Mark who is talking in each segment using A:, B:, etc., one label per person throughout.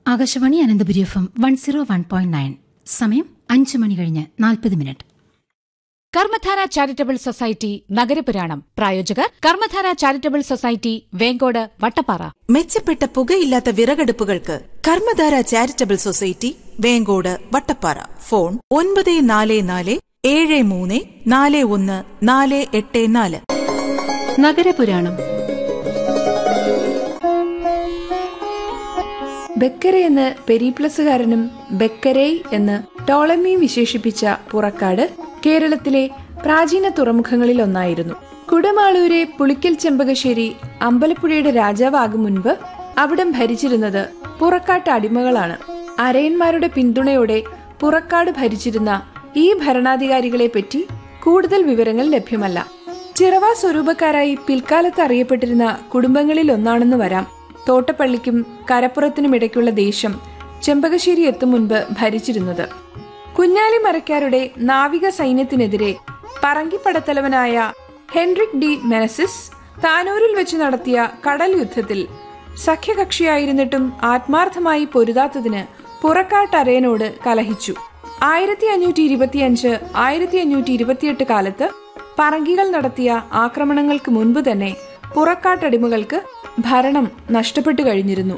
A: Akashvani Ananthapuri F M one zero one point nine സമയം അഞ്ച് മണി കഴിഞ്ഞ് നാൽപ്പത് മിനിറ്റ്
B: കർമ്മധാര ചാരിറ്റബിൾ സൊസൈറ്റി നഗരപുരാണം പ്രായോജകർ കർമ്മധാര ചാരിറ്റബിൾ സൊസൈറ്റി വേങ്കോട് വട്ടപ്പാറ
C: മെച്ചപ്പെട്ട പുകയില്ലാത്ത വിറകടുപ്പുകൾക്ക് Karmadhara charitable society Venkode Vattappara phone ഒൻപത് നാല് നാല് ഏഴ് മൂന്ന് നാല് ഒന്ന് നാല് എട്ട് നാല്
D: നഗരപുരാണം ബെക്കരെ എന്ന് പെരീപ്ലസുകാരനും ബെക്കരൈ എന്ന് ടോളമിയും വിശേഷിപ്പിച്ച പുറക്കാട് കേരളത്തിലെ പ്രാചീന തുറമുഖങ്ങളിൽ ഒന്നായിരുന്നു കുടമാളൂരെ പുളിക്കൽ ചെമ്പകശ്ശേരി അമ്പലപ്പുഴയുടെ രാജാവാകും മുൻപ് അവിടം ഭരിച്ചിരുന്നത് പുറക്കാട്ട് അടിമകളാണ് അരയന്മാരുടെ പിന്തുണയോടെ പുറക്കാട് ഭരിച്ചിരുന്ന ഈ ഭരണാധികാരികളെ പറ്റി കൂടുതൽ വിവരങ്ങൾ ലഭ്യമല്ല ചിറവ സ്വരൂപക്കാരായി പിൽക്കാലത്ത് അറിയപ്പെട്ടിരുന്ന കുടുംബങ്ങളിൽ ഒന്നാണെന്ന് വരാം തോട്ടപ്പള്ളിക്കും കരപ്പുറത്തിനുമിടയ്ക്കുള്ള ദേശം ചെമ്പകശ്ശേരി എത്തും മുൻപ് ഭരിച്ചിരുന്നത് കുഞ്ഞാലി മരക്കാരുടെ നാവിക സൈന്യത്തിനെതിരെ പറങ്കിപ്പടത്തലവനായ ഹെൻറിക് ഡി മെനസിസ് താനൂരിൽ വെച്ച് നടത്തിയ കടൽ യുദ്ധത്തിൽ സഖ്യകക്ഷിയായിരുന്നിട്ടും ആത്മാർത്ഥമായി പൊരുതാത്തതിന് പുറക്കാട്ടരയനോട് കലഹിച്ചു ആയിരത്തി അഞ്ഞൂറ്റി ഇരുപത്തിയഞ്ച് ആയിരത്തി അഞ്ഞൂറ്റി ഇരുപത്തിയെട്ട് കാലത്ത് പറങ്കികൾ നടത്തിയ ആക്രമണങ്ങൾക്ക് മുൻപ് തന്നെ പുറക്കാട്ടടിമകൾക്ക് ഭരണം നഷ്ടപ്പെട്ടു കഴിഞ്ഞിരുന്നു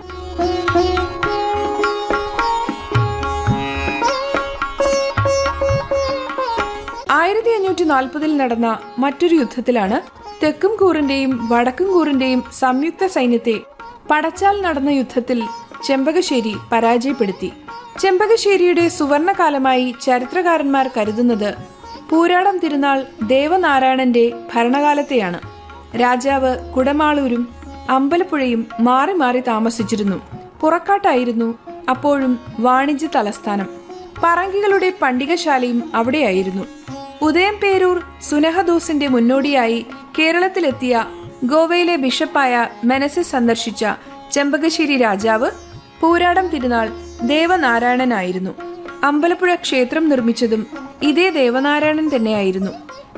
D: ആയിരത്തി അഞ്ഞൂറ്റി നാൽപ്പതിൽ നടന്ന മറ്റൊരു യുദ്ധത്തിലാണ് തെക്കും കൂറിന്റെയും വടക്കും കൂറിന്റെയും സംയുക്ത സൈന്യത്തെ പടച്ചാൽ നടന്ന യുദ്ധത്തിൽ ചെമ്പകശ്ശേരി പരാജയപ്പെടുത്തി ചെമ്പകശ്ശേരിയുടെ സുവർണകാലമായി ചരിത്രകാരന്മാർ കരുതുന്നത് പൂരാടം തിരുനാൾ ദേവനാരായണന്റെ ഭരണകാലത്തെയാണ് രാജാവ് കുടമാളൂരും അമ്പലപ്പുഴയും മാറി മാറി താമസിച്ചിരുന്നു പുറക്കാട്ടായിരുന്നു അപ്പോഴും വാണിജ്യ തലസ്ഥാനം പറങ്കികളുടെ പണ്ടികശാലയും അവിടെയായിരുന്നു ഉദയം പേരൂർ സുനഹദോസിന്റെ മുന്നോടിയായി കേരളത്തിലെത്തിയ ഗോവയിലെ ബിഷപ്പായ മെനസെ സന്ദർശിച്ച ചെമ്പകശ്ശേരി രാജാവ് പൂരാടം തിരുനാൾ ദേവനാരായണനായിരുന്നു അമ്പലപ്പുഴ ക്ഷേത്രം നിർമ്മിച്ചതും ഇതേ ദേവനാരായണൻ തന്നെയായിരുന്നു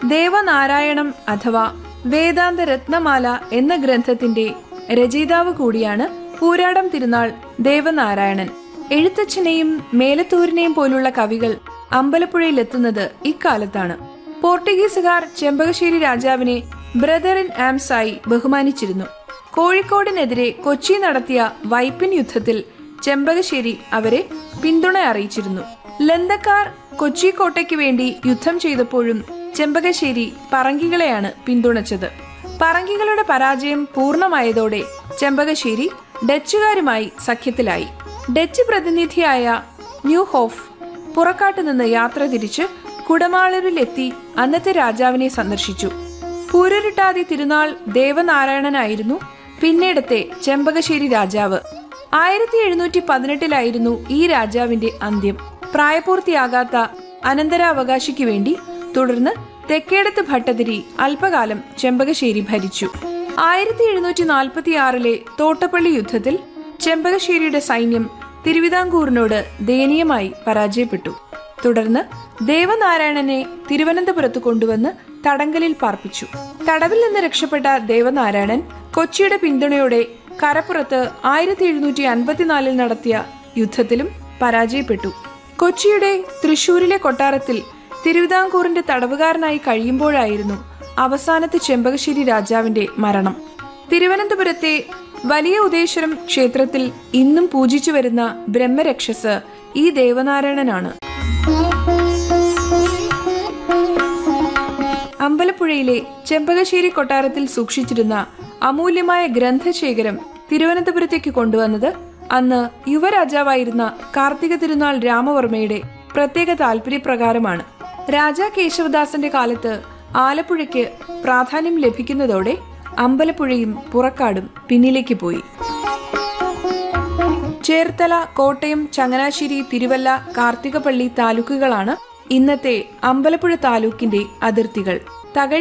D: ദേവനാരായണം അഥവാ വേദാന്ത രത്നമാല എന്ന ഗ്രന്ഥത്തിന്റെ രചയിതാവ് കൂടിയാണ് പൂരാടം തിരുനാൾ ദേവനാരായണൻ എഴുത്തച്ഛനെയും മേലത്തൂരിനെയും പോലുള്ള കവികൾ അമ്പലപ്പുഴയിലെത്തുന്നത് ഇക്കാലത്താണ് പോർട്ടുഗീസുകാർ ചെമ്പകശ്ശേരി രാജാവിനെ ബ്രദർ ഇൻ ആംസായി ബഹുമാനിച്ചിരുന്നു കോഴിക്കോടിനെതിരെ കൊച്ചി നടത്തിയ വൈപ്പിൻ യുദ്ധത്തിൽ ചെമ്പകശ്ശേരി അവരെ പിന്തുണ അറിയിച്ചിരുന്നു ലന്തക്കാർ കൊച്ചി കോട്ടയ്ക്ക് വേണ്ടി യുദ്ധം ചെയ്തപ്പോഴും ചെമ്പകശ്ശേരി പറങ്കികളെയാണ് പിന്തുണച്ചത് പറങ്കികളുടെ പരാജയം പൂർണ്ണമായതോടെ ചെമ്പകശ്ശേരി ഡച്ചുകാരുമായി സഖ്യത്തിലായി ഡച്ച് പ്രതിനിധിയായ ന്യൂഹോഫ് പുറക്കാട്ടു നിന്ന് യാത്ര തിരിച്ച് കുടമാളൂരിലെത്തി അന്നത്തെ രാജാവിനെ സന്ദർശിച്ചു പൂരരുട്ടാതി തിരുനാൾ ദേവനാരായണനായിരുന്നു പിന്നീടത്തെ ചെമ്പകശ്ശേരി രാജാവ് ആയിരത്തി എഴുന്നൂറ്റി പതിനെട്ടിലായിരുന്നു ഈ രാജാവിന്റെ അന്ത്യം പ്രായപൂർത്തിയാകാത്ത അനന്തരാവകാശിക്ക് വേണ്ടി തുടർന്ന് തെക്കേടത്ത് ഭട്ടതിരി അല്പകാലം ചെമ്പകശ്ശേരി ഭരിച്ചു ആയിരത്തി എഴുന്നൂറ്റി നാൽപ്പത്തി ആറിലെ തോട്ടപ്പള്ളി യുദ്ധത്തിൽ ചെമ്പകശ്ശേരിയുടെ സൈന്യം തിരുവിതാംകൂറിനോട് ദയനീയമായി പരാജയപ്പെട്ടു തുടർന്ന് ദേവനാരായണനെ തിരുവനന്തപുരത്ത് കൊണ്ടുവന്ന് തടങ്കലിൽ പാർപ്പിച്ചു തടവിൽ നിന്ന് രക്ഷപ്പെട്ട ദേവനാരായണൻ കൊച്ചിയുടെ പിന്തുണയോടെ കരപ്പുറത്ത് ആയിരത്തി എഴുന്നൂറ്റി അൻപത്തിനാലിൽ നടത്തിയ യുദ്ധത്തിലും പരാജയപ്പെട്ടു കൊച്ചിയുടെ തൃശൂരിലെ കൊട്ടാരത്തിൽ തിരുവിതാംകൂറിന്റെ തടവുകാരനായി കഴിയുമ്പോഴായിരുന്നു അവസാനത്തെ ചെമ്പകശ്ശേരി രാജാവിന്റെ മരണം തിരുവനന്തപുരത്തെ വലിയ ഉദേശ്വരം ക്ഷേത്രത്തിൽ ഇന്നും പൂജിച്ചു വരുന്ന ബ്രഹ്മരക്ഷസ് ഈ ദേവനാരായണനാണ് അമ്പലപ്പുഴയിലെ ചെമ്പകശ്ശേരി കൊട്ടാരത്തിൽ സൂക്ഷിച്ചിരുന്ന അമൂല്യമായ ഗ്രന്ഥശേഖരം തിരുവനന്തപുരത്തേക്ക് കൊണ്ടുവന്നത് അന്ന് യുവരാജാവായിരുന്ന കാർത്തിക തിരുനാൾ രാമവർമ്മയുടെ പ്രത്യേക താല്പര്യപ്രകാരമാണ് രാജാ കേശവദാസന്റെ കാലത്ത് ആലപ്പുഴയ്ക്ക് പ്രാധാന്യം ലഭിക്കുന്നതോടെ അമ്പലപ്പുഴയും പുറക്കാടും പിന്നിലേക്ക് പോയി ചേർത്തല കോട്ടയം ചങ്ങനാശ്ശേരി തിരുവല്ല കാർത്തികപ്പള്ളി താലൂക്കുകളാണ് ഇന്നത്തെ അമ്പലപ്പുഴ താലൂക്കിന്റെ അതിർത്തികൾ തകഴി